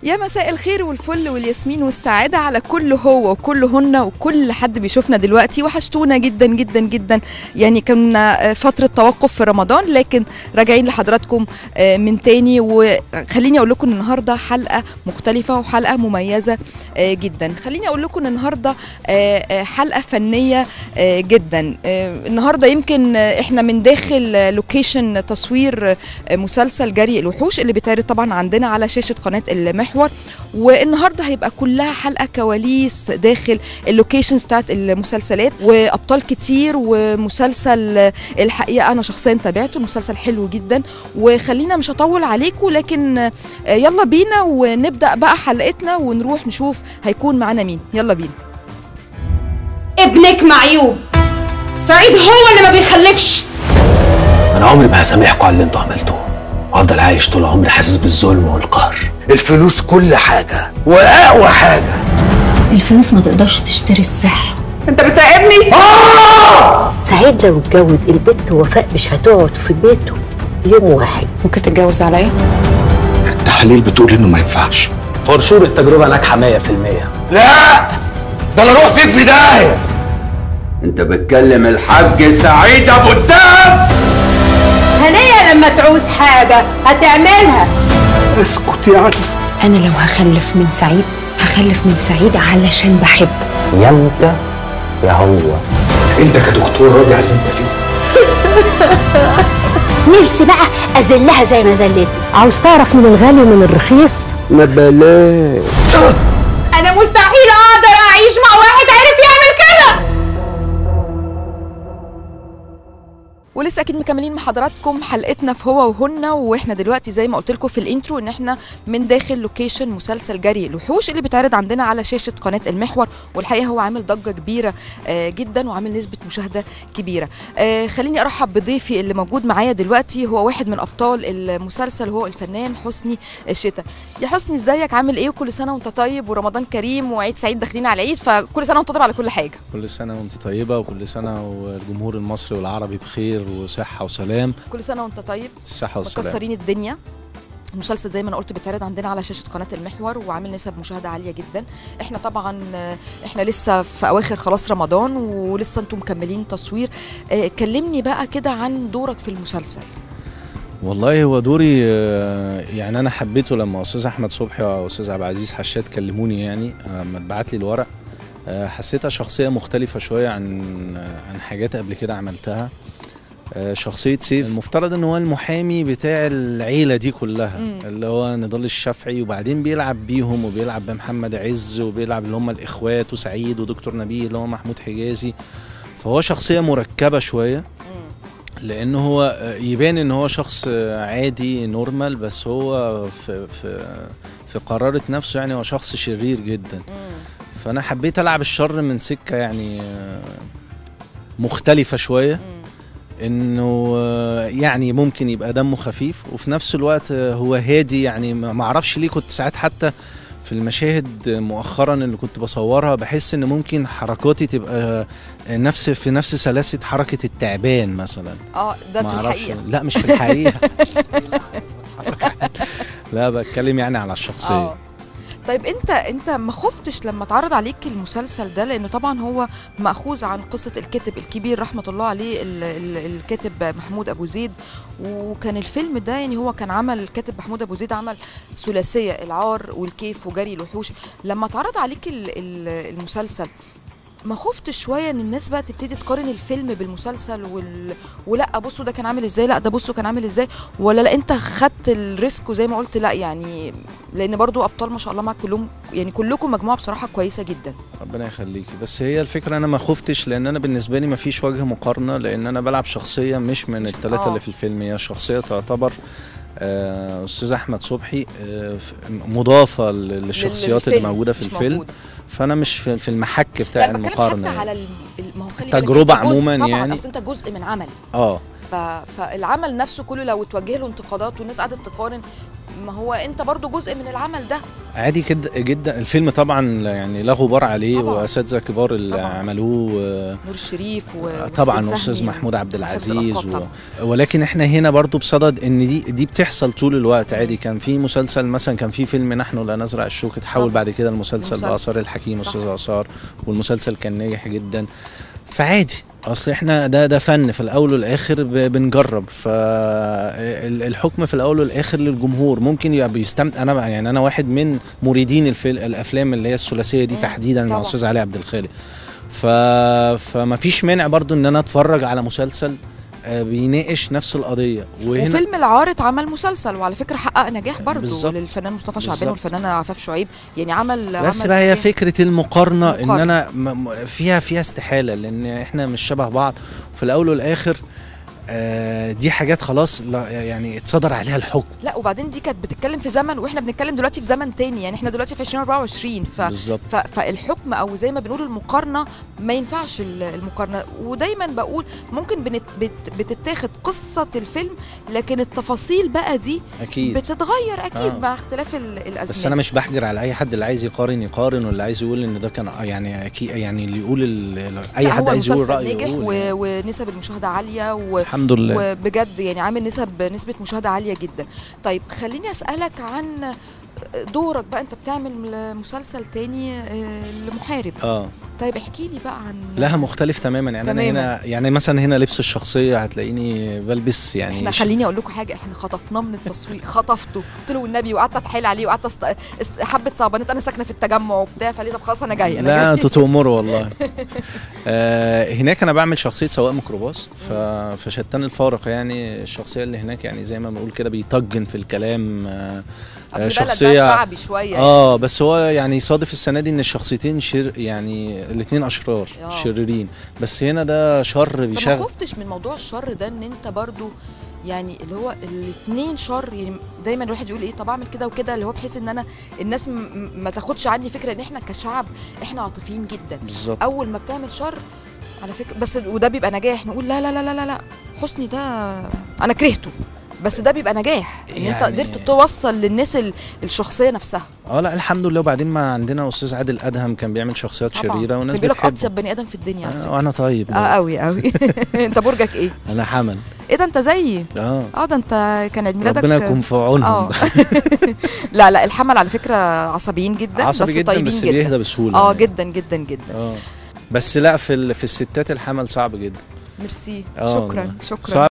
يا مساء الخير والفل والياسمين والسعادة على كل هو وكل هن وكل حد بيشوفنا دلوقتي وحشتونا جدا جدا جدا يعني كنا فترة توقف في رمضان لكن راجعين لحضراتكم من تاني وخليني أقول لكم النهاردة حلقة مختلفة وحلقة مميزة جدا خليني أقول لكم النهاردة حلقة فنية جدا النهاردة يمكن احنا من داخل لوكيشن تصوير مسلسل جري الوحوش اللي بيتعرض طبعا عندنا على شاشة قناة المحور والنهارده هيبقى كلها حلقه كواليس داخل اللوكيشنز بتاعت المسلسلات وابطال كتير ومسلسل الحقيقه انا شخصيا تابعته المسلسل حلو جدا وخلينا مش هطول عليكم لكن يلا بينا ونبدا بقى حلقتنا ونروح نشوف هيكون معانا مين يلا بينا ابنك معيوب سعيد هو اللي ما بيخلفش انا عمري ما هسامحكم على اللي انتوا عملتوه وافضل عايش طول عمري حاسس بالظلم والقهر الفلوس كل حاجة وأقوى حاجة الفلوس ما تقدرش تشتري الصحة انت بتراقبني سعيد لو اتجوز البت وفاء مش هتقعد في بيته يوم واحد ممكن تتجوز عليا؟ التحاليل بتقول انه ما ينفعش فرشور التجربه ناجحه 100% لا ده أنا أروح فيك في داهية انت بتكلم الحاج سعيد ابو الدهب هنية لما تعوز حاجة هتعملها اسكت يا عدل انا لو هخلف من سعيد هخلف من سعيد علشان بحبه يا انت يا هو أنت كدكتور راضي على اللي أنت فيه نفسي بقى اذلها زي ما ذلتني عاوز تعرف من الغالي ومن الرخيص ما بلاش انا مستحيل اقدر اعيش مع واحد عرف يعمل كده ولسه اكيد مكملين مع حضراتكم حلقتنا في هو وهن واحنا دلوقتي زي ما قلت لكم في الانترو ان احنا من داخل لوكيشن مسلسل جري الوحوش اللي بيتعرض عندنا على شاشه قناه المحور والحقيقه هو عامل ضجه كبيره آه جدا وعامل نسبه مشاهده كبيره آه خليني ارحب بضيفي اللي موجود معايا دلوقتي هو واحد من ابطال المسلسل هو الفنان حسني الشتا يا حسني ازيك عامل ايه وكل سنه وانت طيب ورمضان كريم وعيد سعيد داخلين على العيد فكل سنه وانت طيب على كل حاجه كل سنة وانت طيبة وكل سنة والجمهور المصري والعربي بخير وصحة وسلام كل سنه وانت طيب الصحة والسلام مكسرين الدنيا المسلسل زي ما انا قلت بيتعرض عندنا على شاشه قناه المحور وعامل نسب مشاهده عاليه جدا احنا طبعا آه، احنا لسه في اواخر خلاص رمضان ولسه انتم مكملين تصوير آه، كلمني بقى كده عن دورك في المسلسل والله هو دوري آه، يعني أنا حبيته لما أستاذ أحمد صبحي وأستاذ عبد العزيز حشاد كلموني يعني آه، لما اتبعت لي الورق آه، حسيتها شخصية مختلفة شوية عن آه، عن حاجات قبل كده عملتها آه، شخصية سيف المفترض ان هو المحامي بتاع العيلة دي كلها مم. اللي هو نضال الشافعي وبعدين بيلعب بيهم وبيلعب بمحمد عز وبيلعب اللي هم الاخوات وسعيد ودكتور نبيل اللي هو محمود حجازي فهو شخصية مركبة شوية لانه هو آه، يبان ان هو شخص آه، عادي نورمال بس هو في في في قرارة نفسه يعني هو شخص شرير جدا فانا حبيت العب الشر من سكة يعني آه، مختلفة شوية انه آه، يعني ممكن يبقى دمه خفيف وفي نفس الوقت آه، هو هادي يعني ما ما اعرفش ليه كنت ساعات حتى في المشاهد مؤخرا اللي كنت بصورها بحس ان ممكن حركاتي تبقى آه، نفس في نفس سلاسة حركة التعبان مثلا اه ده ما في اعرفش الحقيقه لا مش في الحقيقة لا بتكلم يعني على الشخصية اه طيب انت انت ما خفتش لما اتعرض عليك المسلسل ده لانه طبعا هو ماخوذ عن قصه الكاتب الكبير رحمه الله عليه ال- ال- الكاتب محمود ابو زيد وكان الفيلم ده يعني هو كان عمل الكاتب محمود ابو زيد عمل ثلاثيه العار والكيف وجري الوحوش لما اتعرض عليك ال- ال- المسلسل ما خفتش شويه ان الناس بقى تبتدي تقارن الفيلم بالمسلسل وال... ولا بصوا ده كان عامل ازاي لا ده بصوا كان عامل ازاي ولا لا انت خدت الريسك وزي ما قلت لا يعني لان برضو ابطال ما شاء الله معاك كلهم يعني كلكم مجموعه بصراحه كويسه جدا ربنا يخليكي بس هي الفكره انا ما خفتش لان انا بالنسبه لي ما فيش وجه مقارنه لان انا بلعب شخصيه مش من مش- الثلاثه آه. اللي في الفيلم هي شخصيه تعتبر آه، استاذ احمد صبحي آه، ف- مضافه لل- للشخصيات اللي للفيلم، موجوده في مش الفيلم موجود. فانا مش في في المحك بتاع لا بتكلم المقارنه حتى يعني. على ال- ال- ما هو خلي بالك تجربة أنت جزء عموماً طبعا يعني. اصل انت جزء من عمل اه ف... فالعمل نفسه كله لو اتوجه له انتقادات والناس قعدت تقارن ما هو انت برضو جزء من العمل ده عادي كده جدا الفيلم طبعا يعني لا غبار عليه طبعاً. واساتذه كبار اللي طبعاً. عملوه آه، نور الشريف و طبعا ونسيم استاذ فهمي محمود عبد وحفظ العزيز الألقاب و... طبعاً. ولكن احنا هنا برضو بصدد ان دي دي بتحصل طول الوقت عادي كان في مسلسل مثلا كان في فيلم نحن لا نزرع الشوك اتحول طبعاً. بعد كده المسلسل المسلسل. باثار الحكيم صح. استاذ اثار والمسلسل كان ناجح جدا فعادي اصل احنا ده ده فن في الاول والاخر ب- بنجرب فالحكم في الاول والاخر للجمهور ممكن يبقى بيستمتع انا يعني انا واحد من مريدين الفيل الافلام اللي هي الثلاثيه دي مم. تحديدا مع طبعاً. استاذ علي عبد الخالق ف... فما فيش مانع برضو ان انا اتفرج على مسلسل آه، بيناقش نفس القضيه وهنا وفيلم العارض عمل مسلسل وعلى فكره حقق نجاح برضو بالظبط. للفنان مصطفى شعبان بالظبط. والفنانه عفاف شعيب يعني عمل بس عمل بقى هي نجاح. فكره المقارنه ان مقارنة. انا م- م- فيها فيها استحاله لان احنا مش شبه بعض وفي الاول والاخر آه، دي حاجات خلاص لا يعني اتصدر عليها الحكم لا وبعدين دي كانت بتتكلم في زمن واحنا بنتكلم دلوقتي في زمن تاني يعني احنا دلوقتي في 2024 ف... بالظبط ف... فالحكم او زي ما بنقول المقارنه ما ينفعش ال- المقارنه ودايما بقول ممكن بنت... بت... بتتاخد قصه الفيلم لكن التفاصيل بقى دي اكيد بتتغير اكيد آه. مع اختلاف ال- الازمنه بس انا مش بحجر على اي حد اللي عايز يقارن يقارن واللي عايز يقول ان ده كان آه يعني اكيد يعني اللي يقول ال- اي لا، حد هو عايز يقول المسلسل رايه نجح يقول و... يعني. ونسب المشاهده عاليه و... الحمد لله وبجد يعني عامل نسب نسبة مشاهدة عالية جدا طيب خليني أسألك عن دورك بقى انت بتعمل مسلسل تاني آه، لمحارب اه طيب احكي لي بقى عن لا مختلف تماما يعني تماماً. انا هنا يعني مثلا هنا لبس الشخصيه هتلاقيني بلبس يعني احنا ش- خليني اقول لكم حاجه احنا خطفناه من التصوير خطفته قلت له والنبي وقعدت اتحايل عليه وقعدت است... است... حبه صعبانات انا ساكنه في التجمع وبتاع فقال لي طب خلاص انا جاي انا لا جاي انتوا تؤمروا والله آه هناك انا بعمل شخصيه سواق ميكروباص ف... فشتان الفارق يعني الشخصيه اللي هناك يعني زي ما بنقول كده بيطجن في الكلام آه ابن بلد شخصية- ده شعبي شويه اه بس هو يعني صادف السنه دي ان الشخصيتين شر يعني الاثنين اشرار آه. شريرين بس هنا ده شر طب ما بيشغل خفتش من موضوع الشر ده ان انت برضو يعني اللي هو الاثنين شر يعني دايما الواحد يقول ايه طب اعمل كده وكده اللي هو بحيث ان انا الناس م- م- ما تاخدش عني فكره ان احنا كشعب احنا عاطفيين جدا بالظبط اول ما بتعمل شر على فكره بس وده بيبقى نجاح نقول لا لا لا لا لا, لا. حسني ده انا كرهته بس ده بيبقى نجاح ان انت يعني- قدرت توصل للناس ال- الشخصيه نفسها اه لا الحمد لله وبعدين ما عندنا استاذ عادل ادهم كان بيعمل شخصيات شريره والناس بيقول لك بتحبه اطيب بني ادم في الدنيا على آه فكره وانا طيب اه برضه. قوي قوي انت برجك ايه انا حمل ايه ده انت زيي اه اه ده انت كان عيد ميلادك ربنا يكون في عونهم اه لا لا الحمل على فكره عصبيين جدا عصبي بس جدا طيبين بس جدا بيهدى بسهوله اه يعني. جدا جدا جدا اه بس لا في ال... في الستات الحمل صعب جدا ميرسي اه شكرا والله. شكرا صعب